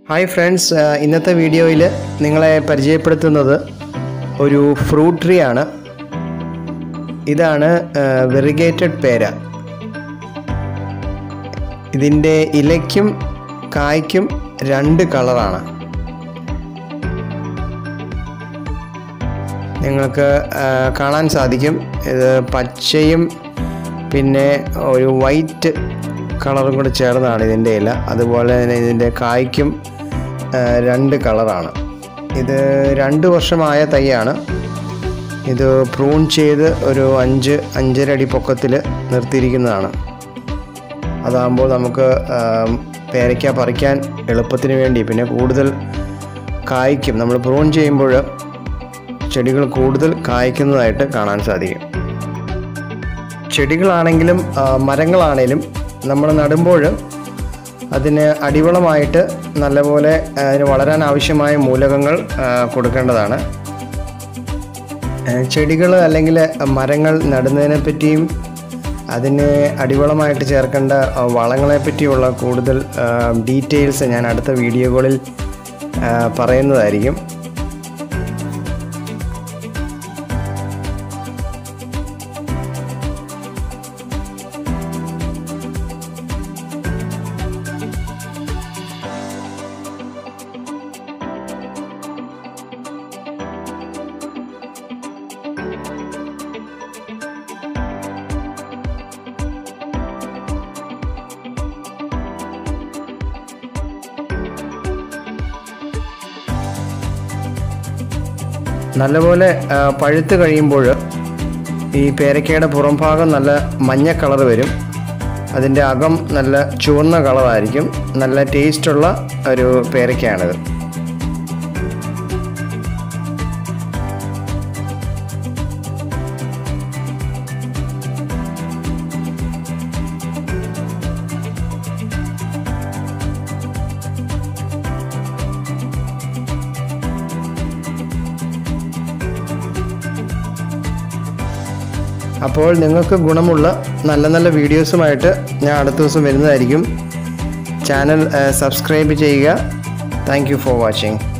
hi friends ആ, ഇന്നത്തെ വീഡിയോയിൽ നിങ്ങളെ പരിചയപ്പെടുത്തുന്നത് ഒരു ഫ്രൂട്ട് ട്രീ ആണ് ഇതാണ് വെറിഗേറ്റഡ് പേര ഇതിൻ്റെ ഇലയ്ക്കും കായ്ക്കും രണ്ട് കളറാണ് നിങ്ങൾക്ക് ആ, കാണാൻ സാധിക്കും ഇത് പച്ചയും പിന്നെ ഒരു വൈറ്റ് കളറും കൂടെ ചേർന്നതാണ് ഇതിൻ്റെ ഇല അതുപോലെ തന്നെ ഇതിൻ്റെ കായ്ക്കും ആ, രണ്ട് കളറാണ് ഇത് രണ്ട് വർഷമായ തൈയാണ് ഇത് പ്രൂൺ ചെയ്ത് ഒരു അഞ്ച് അഞ്ചര അടി പൊക്കത്തിൽ നിർത്തിയിരിക്കുന്നതാണ് അതാകുമ്പോൾ നമുക്ക് ആ, പേരയ്ക്ക പറിക്കാൻ എളുപ്പത്തിന് വേണ്ടി പിന്നെ കൂടുതൽ കായ്ക്കും നമ്മൾ പ്രൂൺ ചെയ്യുമ്പോൾ ചെടികൾ കൂടുതൽ കായ്ക്കുന്നതായിട്ട് കാണാൻ സാധിക്കും ചെടികളാണെങ്കിലും ആ, മരങ്ങളാണേലും നമ്മൾ നടുമ്പോൾ അതിന് അടിവളമായിട്ട് നല്ലപോലെ ആ, അതിന് വളരാൻ ആവശ്യമായ മൂലകങ്ങൾ ആ, കൊടുക്കേണ്ടതാണ് ചെടികൾ അല്ലെങ്കിൽ മരങ്ങൾ നടുന്നതിനെ പറ്റിയും അതിന് അടിവളമായിട്ട് ചേർക്കേണ്ട ആ, വളങ്ങളെ പറ്റിയുള്ള കൂടുതൽ ഡീറ്റെയിൽസ് ഞാൻ അടുത്ത വീഡിയോകളിൽ ആ, പറയുന്നതായിരിക്കും നല്ലപോലെ ആ, പഴുത്ത് കഴിയുമ്പോൾ ഈ പേരയ്ക്കയുടെ പുറംഭാഗം നല്ല മഞ്ഞ കളർ വരും അതിൻ്റെ അകം നല്ല ചുവന്ന കളറായിരിക്കും നല്ല ടേസ്റ്റുള്ള ഒരു പേരയ്ക്കയാണിത് അപ്പോൾ നിങ്ങൾക്ക് ഗുണമുള്ള നല്ല നല്ല വീഡിയോസുമായിട്ട് ഞാൻ അടുത്ത ദിവസം വരുന്നതായിരിക്കും ചാനൽ സബ്സ്ക്രൈബ് ചെയ്യുക താങ്ക് യു ഫോർ വാച്ചിങ്